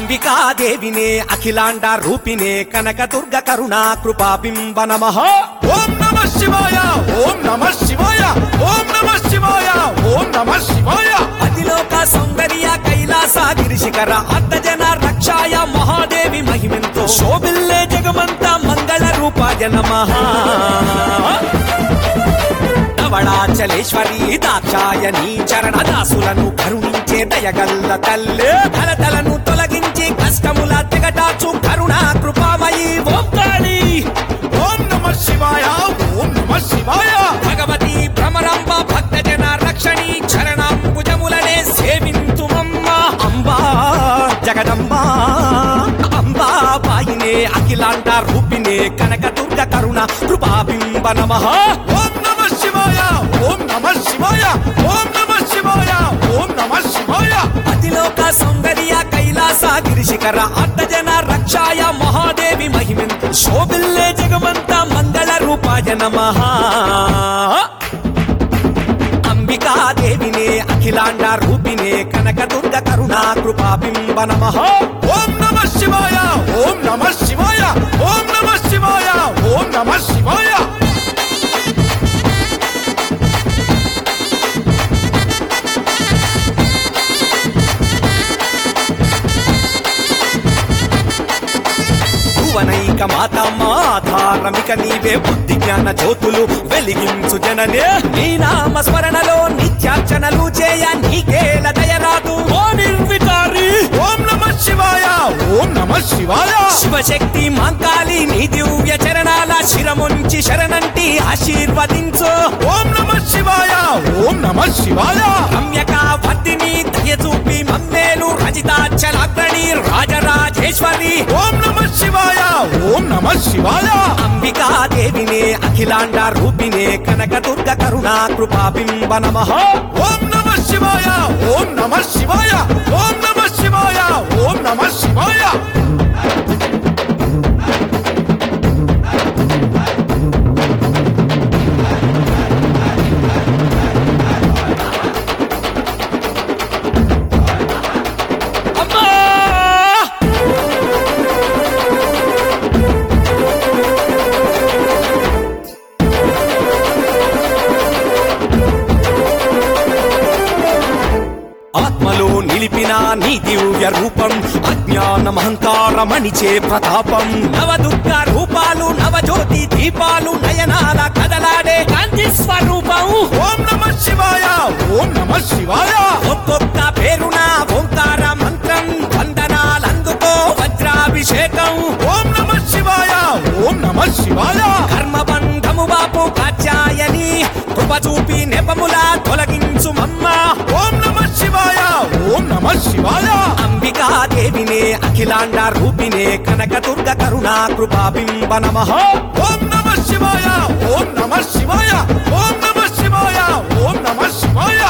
అంబికాదేవినే అఖిలాండ రూపిణే కనకదుర్గ కరుణా కృపాబింబ నమః ఓం నమ శివాయ ఓం నమ శివాయ ఓం నమ శివాయ ఓం నమ శివాయ అతిలోక సౌందర్య కైలాస గిరిశిఖర అర్ధజన రక్షాయ మహాదేవి మహిమెంతో శోభిల్లే జగమంత మంగళ రూపాయ నమః నవడాచలేశ్వరి దాక్షాయని చరణ దాసులను కరుణించే దయగల్ల తల్లే కలతలను తొలగించి కష్టముల తెగటాచు కరుణా కృపామయి ఓం కాళీ ఓం నమ శివాయ ఓం నమ శివాయ భగవతి భ్రమరాంబ భక్తజన రక్షణి చరణాంబుజములనే సేవింతుమమ్మ అంబా జగదంబా అంబా బాయినే అఖిలాండ రూపిణే కనకదుర్గ కరుణ కృపాబింబ నమః ఓం నమ శివాయ ఓం నమ శివాయ ఓం నమ శివాయ ఓం నమ శివాయ అతిలోక సౌందర్య కైలాస గిరిశిఖర అర్ధజన రక్షాయ మహాదేవి మహిమన్ శోభిల్లే జగమంత మంగళ రూపాయ నమః అంబికాదేవినే అఖిలాండ రూపిణే కనకదుర్గ కరుణా కృపాబింబ నమః ఓం నమ శివాయ ఓం నమ శివాయ ఓం నమ శివాయ ఓం నమ శివాయ భువనైక మాత మాధారమిక నీవే బుద్ధి జ్ఞాన జ్యోతులు వెలిగించు జననే నీ నామ స్మరణలో నిత్యార్చనలు చేయ నీకేల దయరాదు ఓ నిర్వికారి ఓం నమ శివాయ ఓం నమ శివాయ శివశక్తి మాంకాళి నీ దివ్య చరణాల శిరముంచి శరణంటి ఆశీర్వదించు ఓం నమ శివాయ ఓం నమ శివాయ రమ్యక భక్తిని దయ చూపి మమ్మేలు రజితాచలాగ్రణి రాజరాజేశ్వరి ఓం నమ శివాయ ఓం నమ శివాయ అంబికాదేవినే అఖిలాండ రూపిణే కనకదుర్గ కరుణా కృపాబింబ నమః ఓం నమ శివాయ ఓం నమ శివాయ ఓం నమ శివాయ ఓం నమ శివాయ అమ్మా ఆత్మలో నిలిపిన నీ దివ్య రూపం అజ్ఞానమహంకారమణిచే ప్రతాపం నవ దుఃఖ రూపాలు నవజ్యోతి దీపాలు నయనాల కదలాడే కాంతి స్వరూపం ఓం నమ శివాయ ఓం నమ శివాయ ఒక్కొక్క పేరున ఓంకార మంత్రం వందనాలందుకో వజ్రాభిషేకం ఓం నమ శివాయ ఓం నమ శివాయ కర్మబంధము బాపు కాచాయని కృప చూపి నెపముల తొలగించు మమ్మ ఓం నమ శివాయ ఓం నమ శివాయ అంబికాదేవినే అఖిలాండ రూపిణే కనకదుర్గ కరుణా కృపాబింబ నమః ఓం నమ శివాయ ఓం నమ శివాయ ఓం నమ శివాయ ఓం నమ శివాయ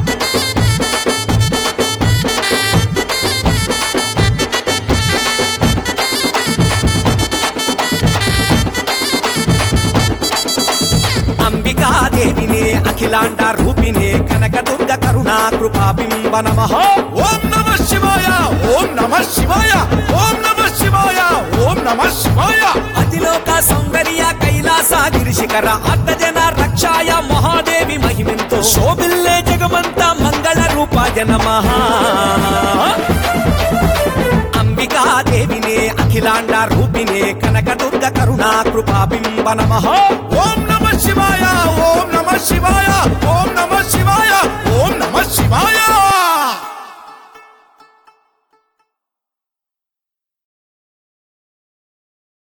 అంబికాదేవినే అఖిలాండ రూపిణే కనకదుర్గ కరుణా కృపాబింబ నమః ఓం నమ శివాయ ఓం నమ శివాయ ఓం నమ శివాయ ఓం నమ శివాయ అతిలోక సౌందర్య కైలాస గిరిశిఖర అర్ధజన రక్షాయ మహాదేవి మహిమెంతో శోభిల్లే జగమంత మంగళ రూపాయ నమః అంబికాదేవినే అఖిలాండ రూపిణే కనకదుర్గ కరుణా కృపాబింబ నమః ఓం నమ శివాయ ఓం నమ శివాయ ఓం